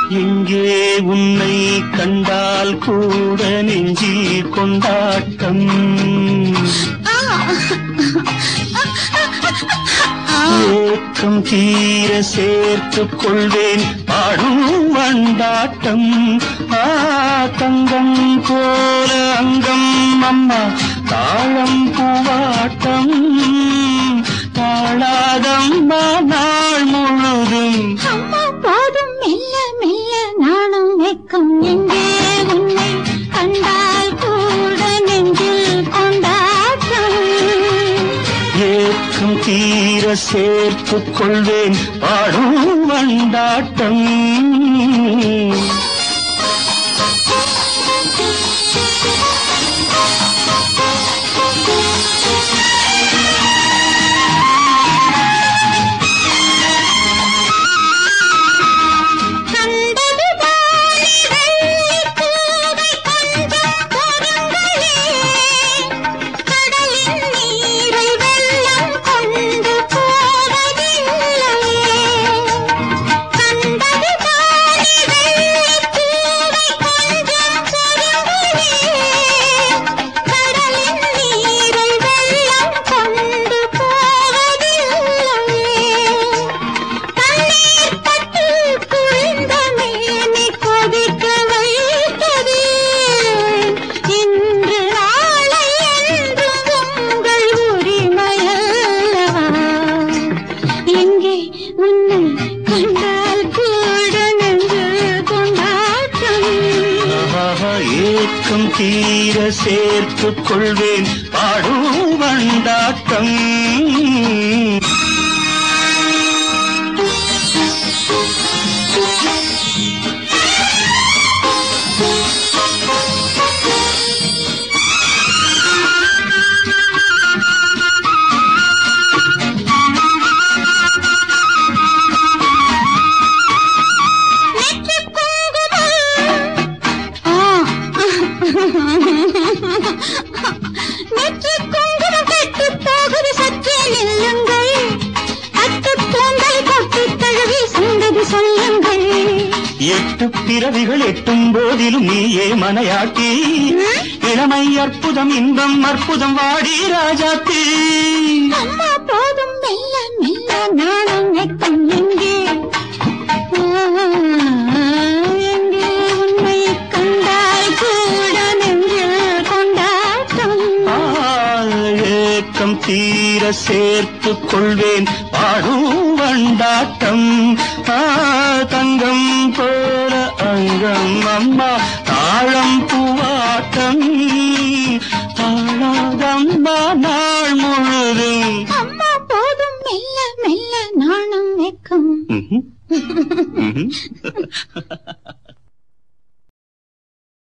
எங்கே உன்னை கண்டால் கூட நெஞ்சில் கொண்டாட்டம் ஏக்கம் தீர சேர்த்துக் கொள்வேன் பாடும் வண்டாட்டம் ஆ தங்கம் போல அங்கம் அம்மா தாழம் பூவாட்டம் தாழாதம்மா நாள் முழுதும் அம்மா போதும் மெல்ல மெல்ல நாணம் வெக்கம் எங்கே உன்னை கண்டால் கூட நெஞ்சில் கொண்டாட்டம் ஏக்கம் தீர சேர்த்துக் கொள்வேன் பாடும் வண்டாட்டம் கண்டது தானே வெள்ளிப்பூவை கொஞ்சம் பொறுங்களே. கடலின் நீரை வெள்ளம் கொண்டு போவதில்லையே. கண்டது தானே வெள்ளிப்பூவை கொஞ்சம் பொறுங்களே. கடலின் நீரை வெள்ளம் கொண்டு போவதில்லையே. தண்ணீர் பட்டு குளிர்ந்த மேனி கொதிக்க வைத்தது. இன்று நாளை என்று உங்கள் உரிமையல்லவா? எங்கே உன்னை கண்டால் கூட நெஞ்சில் கொண்டாட்டம் ஆஹா, ஏக்கம் தீர சேர்த்துக் கொள்வேன் பாடும் வண்டாட்டம் நெற்றிக் குங்குமம். ஆ. நெற்றிக் குங்குமம் கெட்டுப் போகுது சற்றே நில்லுங்கள். அத்துப் பூந்தல் கொட்டித் தழுவி சந்ததி சொல்லுங்கள். எட்டு பிறவிகள் எட்டும் போதிலும் நீயே மனையாட்டி இளமை அற்புதம் இன்பம் அற்புதம் வாடி ராஜாத்தி அம்மா போதும் மெல்ல மெல்ல நாணம் வெட்கம் எங்கே ஆ, எங்கே உன்னை கண்டால் கூட நெஞ்சில் கொண்டாட்டம் ஆ, ஏக்கம் தீர சேர்த்துக் கொள்வேன் பாடும் வண்டாட்டம் ஆ, தங்கம் போல அங்கம் அம்மா தாழம் பூவாட்டம் தாழாதம்மா நான்